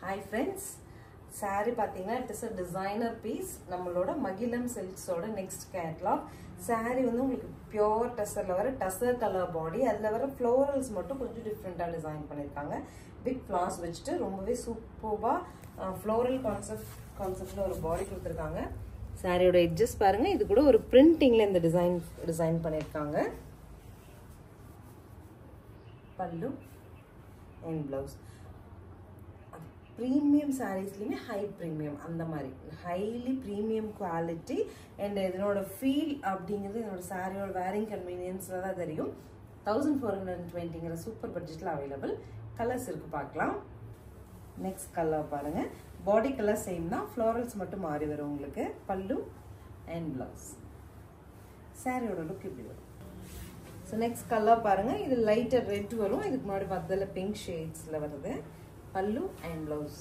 hi friends saree பார்த்தீங்கன்னா it is a designer piece நம்மளோட மகிழம் சில்க்ஸோட நெக்ஸ்ட் கேட்லாக் saree வந்து உங்களுக்கு பியோர் டசரில் வர டசர் கலர் பாடி அதில் வர ஃப்ளோரல்ஸ் மட்டும் கொஞ்சம் டிஃப்ரெண்ட்டாக டிசைன் பண்ணியிருக்காங்க பிக் ஃப்ளாஸ் வச்சுட்டு ரொம்பவே சூப்பர்பாக ஃப்ளோரல் கான்செப்ட் கான்செப்டில் ஒரு பாடி கொடுத்துருக்காங்க சாரியோட எட்ஜஸ் பாருங்கள் இது கூட ஒரு பிரிண்டிங்கில் இந்த டிசைன் டிசைன் பண்ணியிருக்காங்க பல்லு அண்ட் ப்ளவுஸ் ப்ரீமியம் சாரீஸ்லையுமே ஹை ப்ரீமியம் அந்த மாதிரி ஹைலி ப்ரீமியம் குவாலிட்டி அண்ட் இதனோட ஃபீல் அப்படிங்கிறது என்னோட சாரியோட வேரிங் கன்வீனியன்ஸில் தான் தெரியும் தௌசண்ட் ஃபோர் ஹண்ட்ரட் அண்ட் டுவெண்ட்டிங்கிற சூப்பர் பட்ஜெட்டில் அவைலபிள் கலர்ஸ் இருக்குது பார்க்கலாம் நெக்ஸ்ட் கலர் பாருங்கள் பாடி கலர் சேம் தான் ஃப்ளோரல்ஸ் மட்டும் மாறி வரும் உங்களுக்கு பல்லு அண்ட் ப்ளவுஸ் சாரியோட லுக் இப்படி வரும் ஸோ நெக்ஸ்ட் கலர் பாருங்கள் இது லைட்டர் ரெட் வரும் இதுக்கு முன்னாடி பார்த்ததில் பிங்க் ஷேட்ஸில் வருது பல்லு அண்ட் ப்ளவுஸ்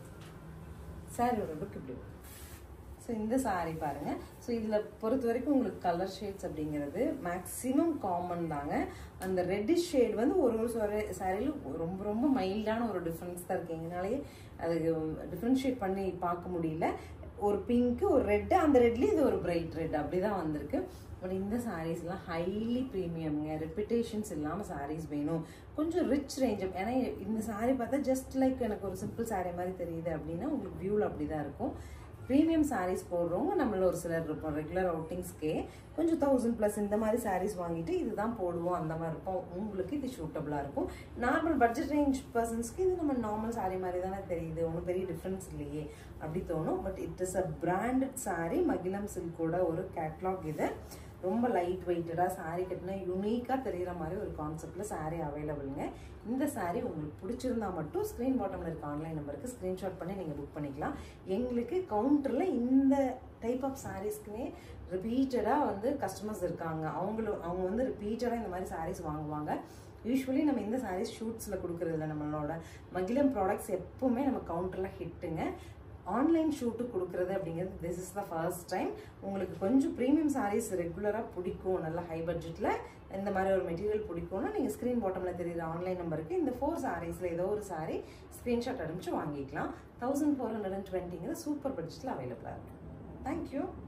சாரியோட லுக் இப்படி வரும் ஸோ இந்த சாரீ பாருங்கள் ஸோ இதில் பொறுத்த வரைக்கும் உங்களுக்கு கலர் ஷேட்ஸ் அப்படிங்கிறது மேக்ஸிமம் காமன் தாங்க அந்த ரெட்டிஷ் ஷேட் வந்து ஒரு ஒரு சாரி சாரியில் ரொம்ப ரொம்ப மைல்டான ஒரு டிஃப்ரென்ஸ் தான் இருக்குது எங்களாலேயே அது டிஃப்ரென்ஷியேட் பண்ணி பார்க்க முடியல ஒரு பிங்க்கு ஒரு ரெட்டு அந்த ரெட்லேயும் இது ஒரு பிரைட் ரெட் அப்படி தான் வந்திருக்கு பட் இந்த சாரீஸ்லாம் ஹைலி ப்ரீமியம்ங்க ரெப்புடேஷன்ஸ் இல்லாமல் சாரீஸ் வேணும் கொஞ்சம் ரிச் ரேஞ்ச் ஏன்னா இந்த சாரீ பார்த்தா ஜஸ்ட் லைக் எனக்கு ஒரு சிம்பிள் சாரீ மாதிரி தெரியுது அப்படின்னா உங்களுக்கு வியூவில் அப்படி தான் இருக்கும் ப்ரீமியம் சாரீஸ் போடுறவங்க நம்மள ஒரு சிலர் இருப்போம் ரெகுலர் அவுட்டிங்ஸ்க்கே கொஞ்சம் தௌசண்ட் ப்ளஸ் இந்த மாதிரி சாரீஸ் வாங்கிட்டு இதுதான் போடுவோம் அந்த மாதிரி இருப்போம் உங்களுக்கு இது சூட்டபுளாக இருக்கும் நார்மல் பட்ஜெட் ரேஞ்ச் பர்சன்ஸ்க்கு இது நம்ம நார்மல் சாரீ மாதிரி தானே தெரியுது ஒன்றும் பெரிய டிஃப்ரென்ஸ் இல்லையே அப்படி தோணும் but it is a branded saree Magizham சில்கோட ஒரு கேட்லாக் இது ரொம்ப லைட் வெயிட்டடாக சாரீ கட்டினா யூனிக்காக தெரிகிற மாதிரி ஒரு கான்செப்டில் சாரீ அவைலபிளுங்க இந்த சாரீ உங்களுக்கு பிடிச்சிருந்தா மட்டும் ஸ்க்ரீன் பாட்டமில் இருக்க ஆன்லைன் நம்பருக்கு ஸ்க்ரீன்ஷாட் பண்ணி நீங்கள் புக் பண்ணிக்கலாம் எங்களுக்கு கவுண்டரில் இந்த டைப் ஆஃப் சாரீஸ்க்குனே ரிப்பீட்டடாக வந்து கஸ்டமர்ஸ் இருக்காங்க அவங்களும் அவங்க வந்து ரிப்பீட்டடாக இந்த மாதிரி சாரீஸ் வாங்குவாங்க யூஸ்வலி நம்ம இந்த சாரீஸ் ஷூட்ஸில் கொடுக்குறதில்ல நம்மளோட மகிழம் ப்ராடக்ட்ஸ் எப்பவுமே நம்ம கவுண்டரில் ஹிட்டுங்க ஆன்லைன் ஷூட்டு கொடுக்குறது அப்படிங்கிறது this is the first time உங்களுக்கு கொஞ்சம் ப்ரீமியம் சாரீஸ் ரெகுலராக பிடிக்கும் நல்ல ஹை பட்ஜெட்டில் இந்த மாதிரி ஒரு மெட்டீரியல் பிடிக்கும்னா நீங்கள் ஸ்க்ரீன் பாட்டமில் தெரியுற ஆன்லைன் நம்பருக்கு இந்த ஃபோர் சாரீஸில் ஏதோ ஒரு சாரீ ஸ்க்ரீன்ஷாட் அனுப்பிச்சு வாங்கிக்கலாம் தௌசண்ட் ஃபோர் ஹண்ட்ரட் அண்ட் டுவெண்ட்டிங்கிற சூப்பர் பட்ஜெட்டில் அவைலபிளாக இருக்கும் தேங்க்யூ